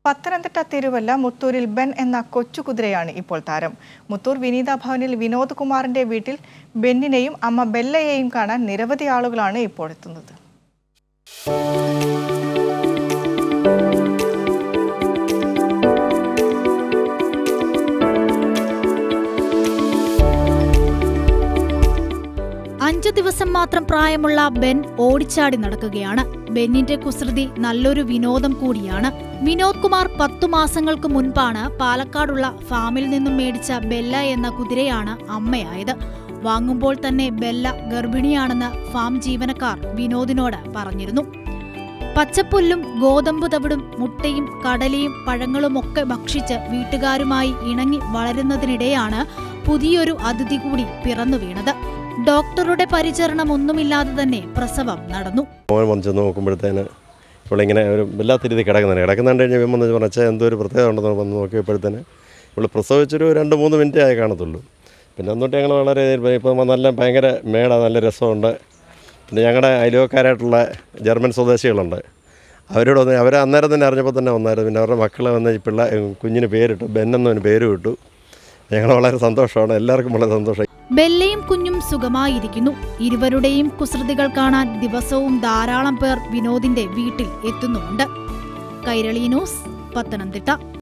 Pathanamthitta Thiruvalla മുത്തൂരിൽ Ben എന്ന കൊച്ചുകുതിരയാണ് ഇപ്പോൾ താരം മുത്തൂർ വിനീത ഭവനിൽ വിനോദ് കുമാറിന്റെ വീട്ടിൽ ബെന്നിനെയും അമ്മ ബെല്ലയെയും കാണാൻ നിരവധി ആളുകളാണ് ഇപ്പോൾ എത്തുന്നത് അഞ്ചു ദിവസം മാത്രം പ്രായമുള്ള ബെൻ ഓടിച്ചാടി നടക്കുകയാണ് ബെന്നിന്റെ കുസൃതി നല്ലൊരു വിനോദം കൂടിയാണ് വിനോദ് കുമാർ പത്തു മാസങ്ങൾക്ക് മുൻപാണ് പാലക്കാടുള്ള ഫാമിൽ നിന്നും മേടിച്ച ബെല്ല എന്ന കുതിരയാണ് അമ്മയായത് വാങ്ങുമ്പോൾ തന്നെ ബെല്ല ഗർഭിണിയാണെന്ന് ഫാം ജീവനക്കാർ വിനോദിനോട് പറഞ്ഞിരുന്നു പച്ചപ്പുല്ലും ഗോതമ്പ് തവിടും മുട്ടയും കടലയും പഴങ്ങളുമൊക്കെ ഭക്ഷിച്ച് വീട്ടുകാരുമായി ഇണങ്ങി വളരുന്നതിനിടെയാണ് പുതിയൊരു അതിഥി കൂടി പിറന്നു വീണത് ഡോക്ടറുടെ പരിചരണമൊന്നുമില്ലാതെ തന്നെ പ്രസവം നടന്നു മോൻ വന്ന് ചെന്ന് നോക്കുമ്പോഴത്തേന് ഇവളിങ്ങനെ ഒരു വല്ലാത്ത രീതി കിടക്കുന്നുണ്ട് കിടക്കുന്നുണ്ട് കഴിഞ്ഞ് വിമ്മ എന്ന് പറഞ്ഞാൽ എന്തോ ഒരു പ്രത്യേകത ഉണ്ടെന്ന് വന്ന് നോക്കിയപ്പോഴത്തേന് ഇവൾ പ്രസവിച്ചൊരു രണ്ട് മൂന്ന് മിനിറ്റേ ആയി കാണത്തുള്ളൂ പിന്നെ അന്നോട്ട് ഞങ്ങൾ വളരെ ഇപ്പം നല്ല ഭയങ്കര മേട നല്ല രസമുണ്ട് പിന്നെ ഞങ്ങളുടെ അയൽവക്കാരായിട്ടുള്ള ജർമ്മൻ സ്വദേശികളുണ്ട് അവരോട് വന്ന് അവരെ അന്നേരം തന്നെ അറിഞ്ഞപ്പോൾ തന്നെ വന്നായിരുന്നു പിന്നെ അവരുടെ മക്കളെ വന്ന് ഈ പിള്ള കുഞ്ഞിന് പേരിട്ടു ബെന്നെന്നൊരു പേര് വിട്ടു ഞങ്ങൾ വളരെ സന്തോഷമാണ് എല്ലാവർക്കും വളരെ സന്തോഷം ബെല്ലയും കുഞ്ഞും സുഖമായിരിക്കുന്നു ഇരുവരുടെയും കുസൃതികൾ കാണാൻ ദിവസവും ധാരാളം പേർ വിനോദിന്റെ വീട്ടിൽ എത്തുന്നുമുണ്ട് കൈരളി ന്യൂസ് പത്തനംതിട്ട